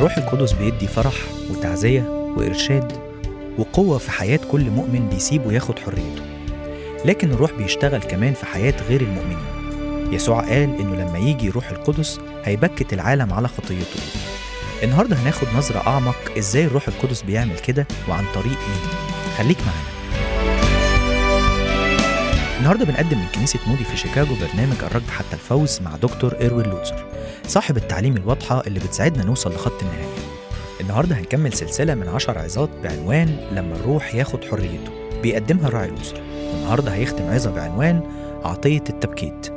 الروح القدس بيدي فرح وتعزية وإرشاد وقوة في حياة كل مؤمن بيسيب وياخد حريته لكن الروح بيشتغل كمان في حياة غير المؤمنين يسوع قال إنه لما يجي روح القدس هيبكت العالم على خطيته النهاردة هناخد نظرة أعمق إزاي الروح القدس بيعمل كده وعن طريق مين خليك معانا النهارده بنقدم من كنيسة مودي في شيكاغو برنامج الركض حتى الفوز مع دكتور إيروين لوتسر صاحب التعليم الواضحة اللي بتساعدنا نوصل لخط النهاية النهارده هنكمل سلسلة من عشر عظات بعنوان لما الروح ياخد حريته بيقدمها الراعي لوتسر والنهارده هيختم عظة بعنوان عطية التبكيت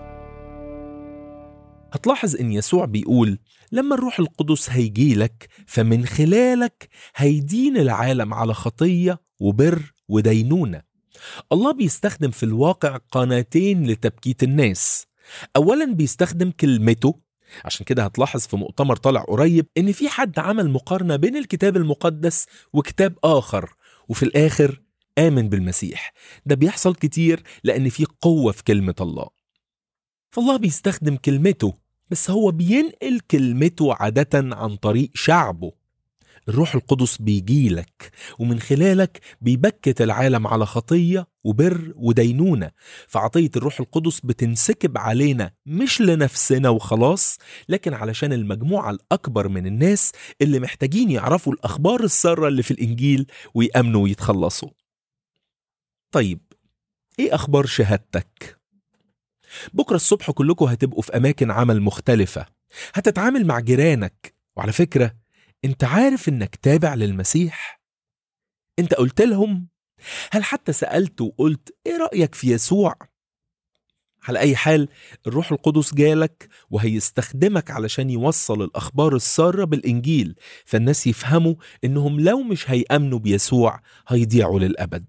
هتلاحظ ان يسوع بيقول لما الروح القدس هيجيلك فمن خلالك هيدين العالم على خطيه وبر ودينونه الله بيستخدم في الواقع قناتين لتبكيت الناس اولا بيستخدم كلمته عشان كده هتلاحظ في مؤتمر طالع قريب ان في حد عمل مقارنه بين الكتاب المقدس وكتاب اخر وفي الاخر امن بالمسيح ده بيحصل كتير لان في قوه في كلمه الله فالله بيستخدم كلمته بس هو بينقل كلمته عادة عن طريق شعبه الروح القدس بيجيلك ومن خلالك بيبكت العالم على خطية وبر ودينونة فعطية الروح القدس بتنسكب علينا مش لنفسنا وخلاص لكن علشان المجموعة الأكبر من الناس اللي محتاجين يعرفوا الأخبار السارة اللي في الإنجيل ويأمنوا ويتخلصوا طيب إيه أخبار شهادتك؟ بكرة الصبح كلكم هتبقوا في أماكن عمل مختلفة هتتعامل مع جيرانك وعلى فكرة أنت عارف إنك تابع للمسيح؟ أنت قلت لهم؟ هل حتى سألت وقلت إيه رأيك في يسوع؟ على أي حال الروح القدس جالك وهيستخدمك علشان يوصل الأخبار السارة بالإنجيل فالناس يفهموا إنهم لو مش هيأمنوا بيسوع هيضيعوا للأبد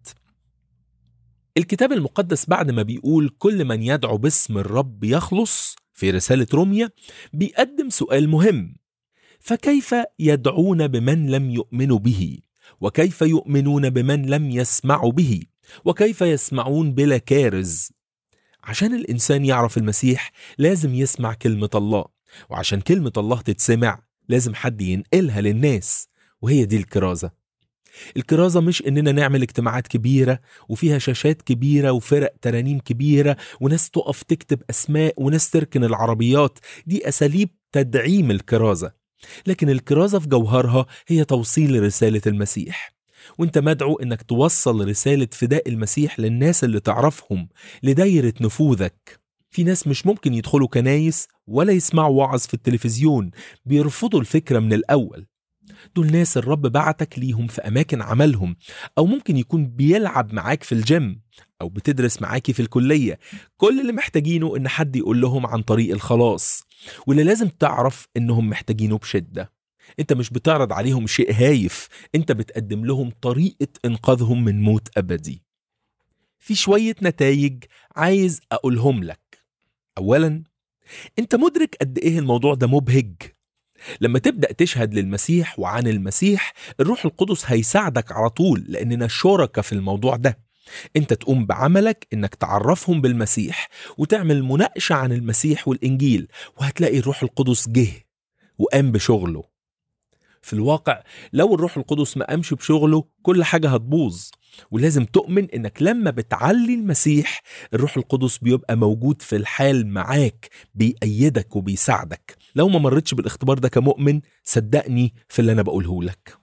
الكتاب المقدس بعد ما بيقول كل من يدعو باسم الرب يخلص في رسالة روميا بيقدم سؤال مهم فكيف يدعون بمن لم يؤمنوا به وكيف يؤمنون بمن لم يسمعوا به وكيف يسمعون بلا كارز عشان الإنسان يعرف المسيح لازم يسمع كلمة الله وعشان كلمة الله تتسمع لازم حد ينقلها للناس وهي دي الكرازة الكرازة مش إننا نعمل اجتماعات كبيرة وفيها شاشات كبيرة وفرق ترانيم كبيرة وناس تقف تكتب أسماء وناس تركن العربيات دي أساليب تدعيم الكرازة لكن الكرازة في جوهرها هي توصيل رسالة المسيح وانت مدعو انك توصل رسالة فداء المسيح للناس اللي تعرفهم لدايرة نفوذك في ناس مش ممكن يدخلوا كنايس ولا يسمعوا وعظ في التلفزيون بيرفضوا الفكرة من الأول دول ناس الرب بعتك ليهم في أماكن عملهم أو ممكن يكون بيلعب معاك في الجيم أو بتدرس معاكي في الكلية كل اللي محتاجينه إن حد يقول لهم عن طريق الخلاص واللي لازم تعرف إنهم محتاجينه بشدة أنت مش بتعرض عليهم شيء هايف أنت بتقدم لهم طريقة إنقاذهم من موت أبدي في شوية نتائج عايز أقولهم لك أولا أنت مدرك قد إيه الموضوع ده مبهج لما تبدأ تشهد للمسيح وعن المسيح الروح القدس هيساعدك على طول لأننا شركة في الموضوع ده انت تقوم بعملك انك تعرفهم بالمسيح وتعمل مناقشة عن المسيح والإنجيل وهتلاقي الروح القدس جه وقام بشغله في الواقع لو الروح القدس ما قامش بشغله كل حاجة هتبوظ ولازم تؤمن انك لما بتعلي المسيح الروح القدس بيبقى موجود في الحال معاك بيأيدك وبيساعدك لو ما مرتش بالاختبار ده كمؤمن صدقني في اللي انا بقوله لك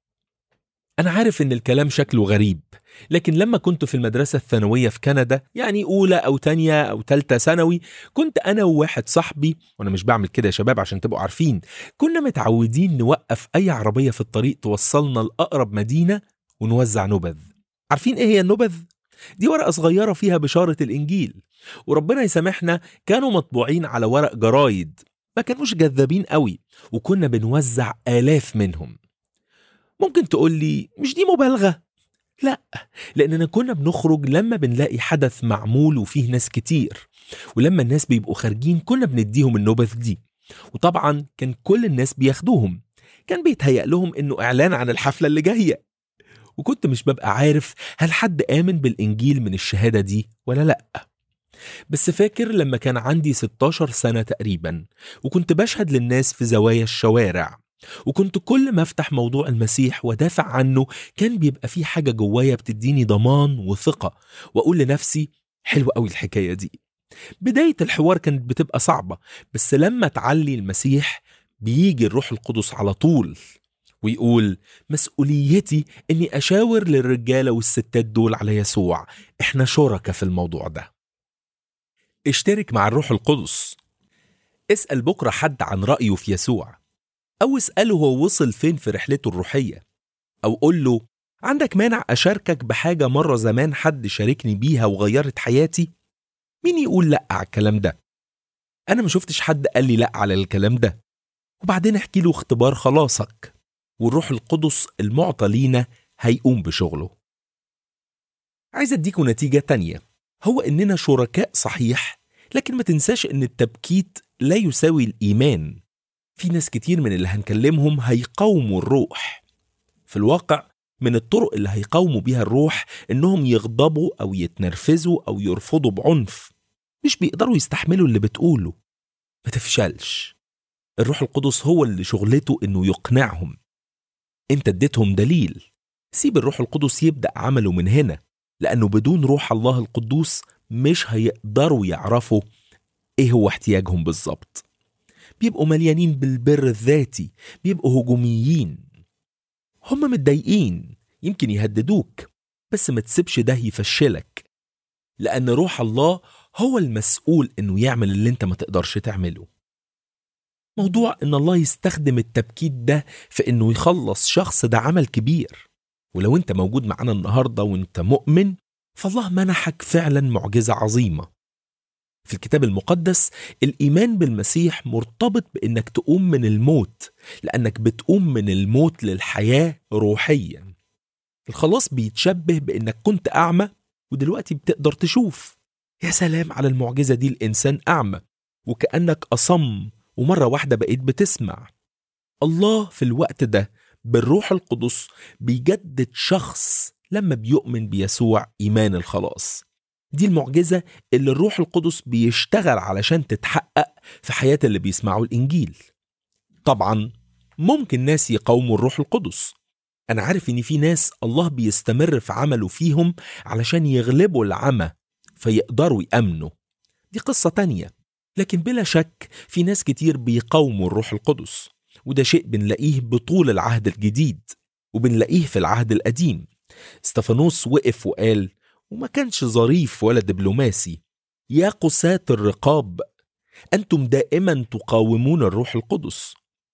أنا عارف إن الكلام شكله غريب لكن لما كنت في المدرسة الثانوية في كندا يعني أولى أو تانية أو تالتة ثانوي كنت أنا وواحد صاحبي وأنا مش بعمل كده يا شباب عشان تبقوا عارفين كنا متعودين نوقف أي عربية في الطريق توصلنا لأقرب مدينة ونوزع نبذ عارفين إيه هي النبذ؟ دي ورقة صغيرة فيها بشارة الإنجيل وربنا يسامحنا كانوا مطبوعين على ورق جرايد ما كانوش جذابين قوي وكنا بنوزع آلاف منهم ممكن تقول لي مش دي مبالغة؟ لا لأننا كنا بنخرج لما بنلاقي حدث معمول وفيه ناس كتير ولما الناس بيبقوا خارجين كنا بنديهم النبذ دي وطبعا كان كل الناس بياخدوهم كان بيتهيأ لهم إنه إعلان عن الحفلة اللي جاية وكنت مش ببقى عارف هل حد آمن بالإنجيل من الشهادة دي ولا لأ بس فاكر لما كان عندي 16 سنة تقريبا وكنت بشهد للناس في زوايا الشوارع وكنت كل ما افتح موضوع المسيح ودافع عنه كان بيبقى في حاجة جوايا بتديني ضمان وثقة وأقول لنفسي حلوة قوي الحكاية دي بداية الحوار كانت بتبقى صعبة بس لما تعلي المسيح بيجي الروح القدس على طول ويقول مسؤوليتي اني اشاور للرجالة والستات دول على يسوع احنا شركة في الموضوع ده اشترك مع الروح القدس اسأل بكرة حد عن رأيه في يسوع أو اسأله هو وصل فين في رحلته الروحية أو قول له عندك مانع أشاركك بحاجة مرة زمان حد شاركني بيها وغيرت حياتي؟ مين يقول لأ على الكلام ده؟ أنا ما شفتش حد قال لي لأ على الكلام ده وبعدين احكي له اختبار خلاصك والروح القدس المعطى لينا هيقوم بشغله عايز اديكوا نتيجة تانية هو اننا شركاء صحيح لكن ما تنساش ان التبكيت لا يساوي الايمان في ناس كتير من اللي هنكلمهم هيقاوموا الروح في الواقع من الطرق اللي هيقاوموا بيها الروح انهم يغضبوا او يتنرفزوا او يرفضوا بعنف مش بيقدروا يستحملوا اللي بتقوله ما تفشلش الروح القدس هو اللي شغلته انه يقنعهم انت اديتهم دليل سيب الروح القدس يبدا عمله من هنا لانه بدون روح الله القدوس مش هيقدروا يعرفوا ايه هو احتياجهم بالظبط بيبقوا مليانين بالبر الذاتي بيبقوا هجوميين هم متضايقين يمكن يهددوك بس ما تسيبش ده يفشلك لأن روح الله هو المسؤول إنه يعمل اللي أنت ما تقدرش تعمله موضوع إن الله يستخدم التبكيت ده في إنه يخلص شخص ده عمل كبير ولو أنت موجود معانا النهاردة وأنت مؤمن فالله منحك فعلا معجزة عظيمة في الكتاب المقدس الإيمان بالمسيح مرتبط بإنك تقوم من الموت لأنك بتقوم من الموت للحياة روحيا الخلاص بيتشبه بإنك كنت أعمى ودلوقتي بتقدر تشوف يا سلام على المعجزة دي الإنسان أعمى وكأنك أصم ومرة واحدة بقيت بتسمع الله في الوقت ده بالروح القدس بيجدد شخص لما بيؤمن بيسوع إيمان الخلاص دي المعجزة اللي الروح القدس بيشتغل علشان تتحقق في حياة اللي بيسمعوا الإنجيل طبعا ممكن ناس يقاوموا الروح القدس أنا عارف إن في ناس الله بيستمر في عمله فيهم علشان يغلبوا العمى فيقدروا يأمنوا دي قصة تانية لكن بلا شك في ناس كتير بيقاوموا الروح القدس وده شيء بنلاقيه بطول العهد الجديد وبنلاقيه في العهد القديم استفانوس وقف وقال وما كانش ظريف ولا دبلوماسي يا قساة الرقاب أنتم دائما تقاومون الروح القدس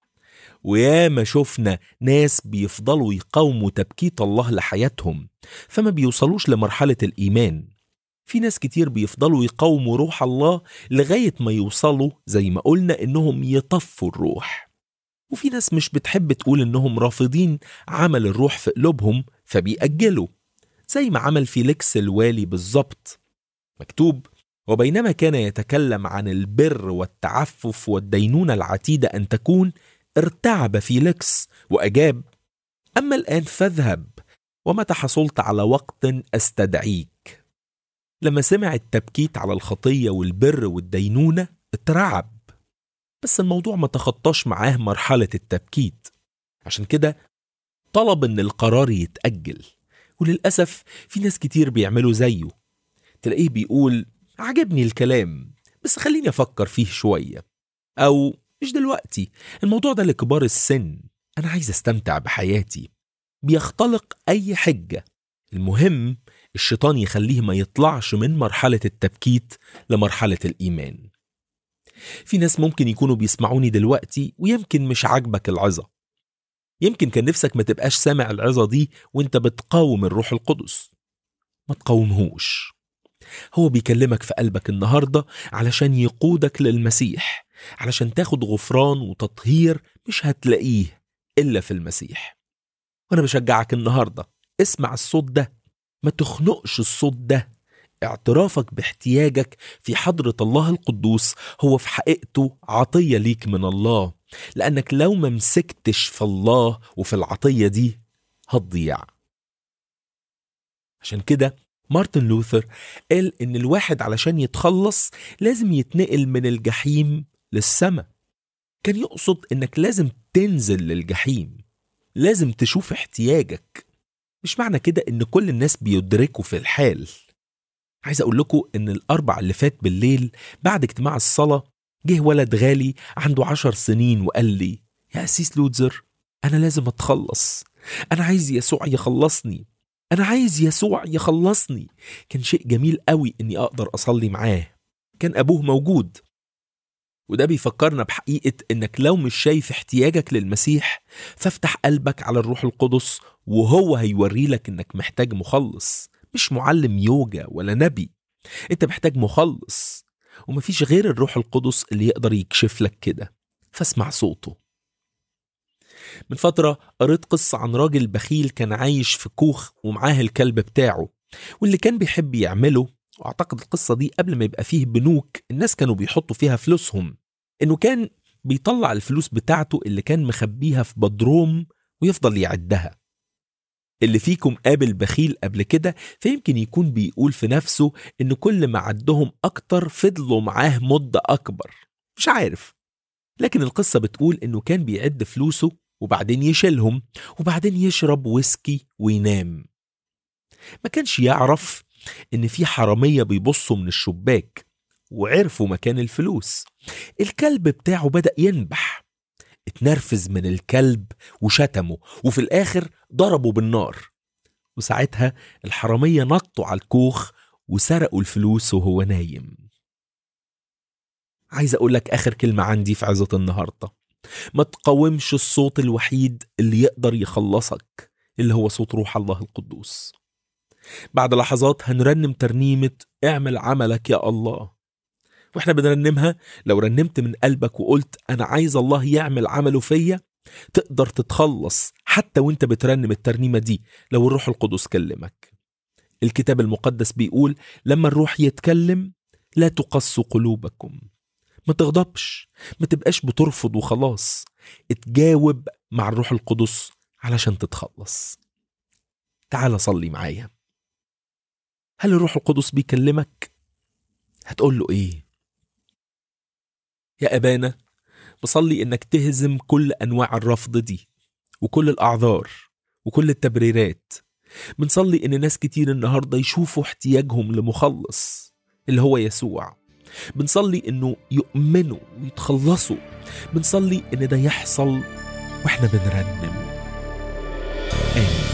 ويا ما شفنا ناس بيفضلوا يقاوموا تبكيت الله لحياتهم فما بيوصلوش لمرحلة الإيمان في ناس كتير بيفضلوا يقاوموا روح الله لغاية ما يوصلوا زي ما قلنا إنهم يطفوا الروح وفي ناس مش بتحب تقول إنهم رافضين عمل الروح في قلوبهم فبيأجلوا زي ما عمل فيليكس الوالي بالظبط مكتوب وبينما كان يتكلم عن البر والتعفف والدينونة العتيدة أن تكون ارتعب فيليكس وأجاب أما الآن فاذهب ومتى حصلت على وقت أستدعيك لما سمع التبكيت على الخطية والبر والدينونة اترعب بس الموضوع ما تخطاش معاه مرحلة التبكيت عشان كده طلب ان القرار يتأجل وللأسف في ناس كتير بيعملوا زيه تلاقيه بيقول عجبني الكلام بس خليني أفكر فيه شوية أو مش دلوقتي الموضوع ده لكبار السن أنا عايز أستمتع بحياتي بيختلق أي حجة المهم الشيطان يخليه ما يطلعش من مرحلة التبكيت لمرحلة الإيمان في ناس ممكن يكونوا بيسمعوني دلوقتي ويمكن مش عاجبك العظة يمكن كان نفسك ما تبقاش سامع العظة دي وانت بتقاوم الروح القدس ما تقاومهوش هو بيكلمك في قلبك النهاردة علشان يقودك للمسيح علشان تاخد غفران وتطهير مش هتلاقيه إلا في المسيح وأنا بشجعك النهاردة اسمع الصوت ده ما تخنقش الصوت ده اعترافك باحتياجك في حضرة الله القدوس هو في حقيقته عطية ليك من الله لأنك لو ما مسكتش في الله وفي العطية دي هتضيع عشان كده مارتن لوثر قال إن الواحد علشان يتخلص لازم يتنقل من الجحيم للسماء كان يقصد إنك لازم تنزل للجحيم لازم تشوف احتياجك مش معنى كده ان كل الناس بيدركوا في الحال عايز اقول لكم ان الاربع اللي فات بالليل بعد اجتماع الصلاة جه ولد غالي عنده عشر سنين وقال لي يا أسيس لوتزر أنا لازم أتخلص أنا عايز يسوع يخلصني أنا عايز يسوع يخلصني كان شيء جميل قوي إني أقدر أصلي معاه كان أبوه موجود وده بيفكرنا بحقيقة إنك لو مش شايف احتياجك للمسيح فافتح قلبك على الروح القدس وهو هيوري لك إنك محتاج مخلص مش معلم يوجا ولا نبي أنت محتاج مخلص ومفيش غير الروح القدس اللي يقدر يكشف لك كده فاسمع صوته من فترة قريت قصة عن راجل بخيل كان عايش في كوخ ومعاه الكلب بتاعه واللي كان بيحب يعمله واعتقد القصة دي قبل ما يبقى فيه بنوك الناس كانوا بيحطوا فيها فلوسهم انه كان بيطلع الفلوس بتاعته اللي كان مخبيها في بدروم ويفضل يعدها اللي فيكم قابل بخيل قبل كده فيمكن يكون بيقول في نفسه ان كل ما عدهم اكتر فضلوا معاه مدة اكبر مش عارف لكن القصة بتقول انه كان بيعد فلوسه وبعدين يشيلهم وبعدين يشرب ويسكي وينام ما كانش يعرف ان في حرامية بيبصوا من الشباك وعرفوا مكان الفلوس الكلب بتاعه بدأ ينبح اتنرفز من الكلب وشتمه وفي الآخر ضربه بالنار وساعتها الحرامية نطوا على الكوخ وسرقوا الفلوس وهو نايم عايز أقول لك آخر كلمة عندي في عظة النهاردة ما تقاومش الصوت الوحيد اللي يقدر يخلصك اللي هو صوت روح الله القدوس بعد لحظات هنرنم ترنيمة اعمل عملك يا الله واحنا بنرنمها لو رنمت من قلبك وقلت انا عايز الله يعمل عمله فيا تقدر تتخلص حتى وانت بترنم الترنيمة دي لو الروح القدس كلمك الكتاب المقدس بيقول لما الروح يتكلم لا تقصوا قلوبكم ما تغضبش ما تبقاش بترفض وخلاص اتجاوب مع الروح القدس علشان تتخلص تعال صلي معايا هل الروح القدس بيكلمك هتقول له ايه يا ابانا بصلي انك تهزم كل انواع الرفض دي وكل الاعذار وكل التبريرات بنصلي ان ناس كتير النهارده يشوفوا احتياجهم لمخلص اللي هو يسوع بنصلي انه يؤمنوا ويتخلصوا بنصلي ان ده يحصل واحنا بنرنم امين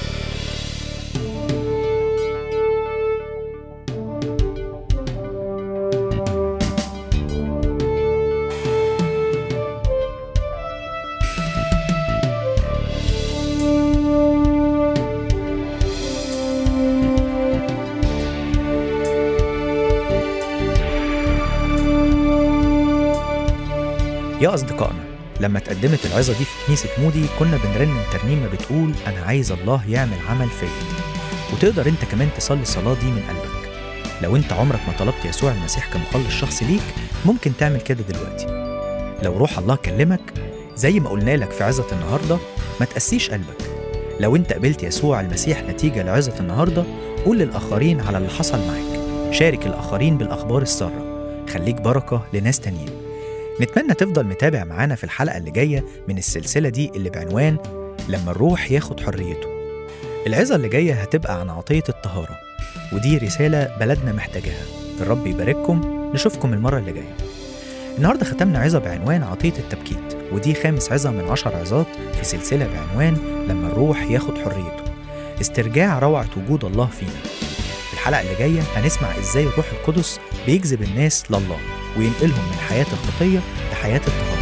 يا أصدقائنا لما اتقدمت العظة دي في كنيسة مودي كنا بنرنم ترنيمة بتقول أنا عايز الله يعمل عمل فيا وتقدر أنت كمان تصلي الصلاة دي من قلبك لو أنت عمرك ما طلبت يسوع المسيح كمخلص شخصي ليك ممكن تعمل كده دلوقتي لو روح الله كلمك زي ما قلنا لك في عظة النهاردة ما تقسيش قلبك لو أنت قبلت يسوع المسيح نتيجة لعظة النهاردة قول للآخرين على اللي حصل معاك شارك الآخرين بالأخبار السارة خليك بركة لناس تانيين نتمنى تفضل متابع معانا في الحلقة اللي جاية من السلسلة دي اللي بعنوان لما الروح ياخد حريته العظة اللي جاية هتبقى عن عطية الطهارة ودي رسالة بلدنا محتاجاها الرب يبارككم نشوفكم المرة اللي جاية النهاردة ختمنا عظة بعنوان عطية التبكيت ودي خامس عظة من عشر عظات في سلسلة بعنوان لما الروح ياخد حريته استرجاع روعة وجود الله فينا في الحلقة اللي جاية هنسمع ازاي الروح القدس بيجذب الناس لله وينقلهم من حياة الخطية لحياة الطهارة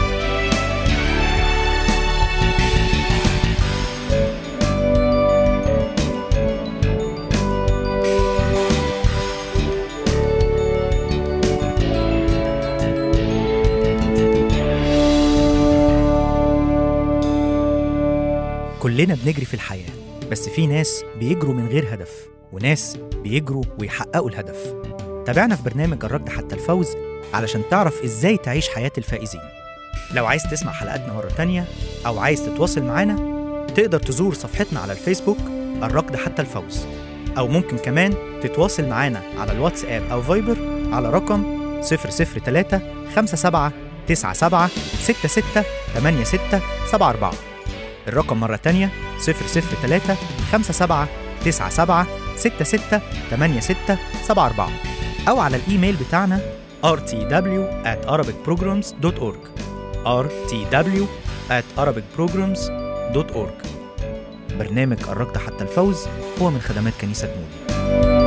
كلنا بنجري في الحياة بس في ناس بيجروا من غير هدف وناس بيجروا ويحققوا الهدف تابعنا في برنامج الركض حتى الفوز علشان تعرف ازاي تعيش حياة الفائزين لو عايز تسمع حلقاتنا مرة تانية أو عايز تتواصل معانا تقدر تزور صفحتنا على الفيسبوك الركض حتى الفوز أو ممكن كمان تتواصل معانا على الواتساب أو فايبر على رقم 003 57 97 66 86 74 الرقم مرة تانية 003 57 97 66 86 74 أو على الإيميل بتاعنا rtw at arabicprograms.org rtw at arabicprograms.org برنامج قربت حتى الفوز هو من خدمات كنيسة مودي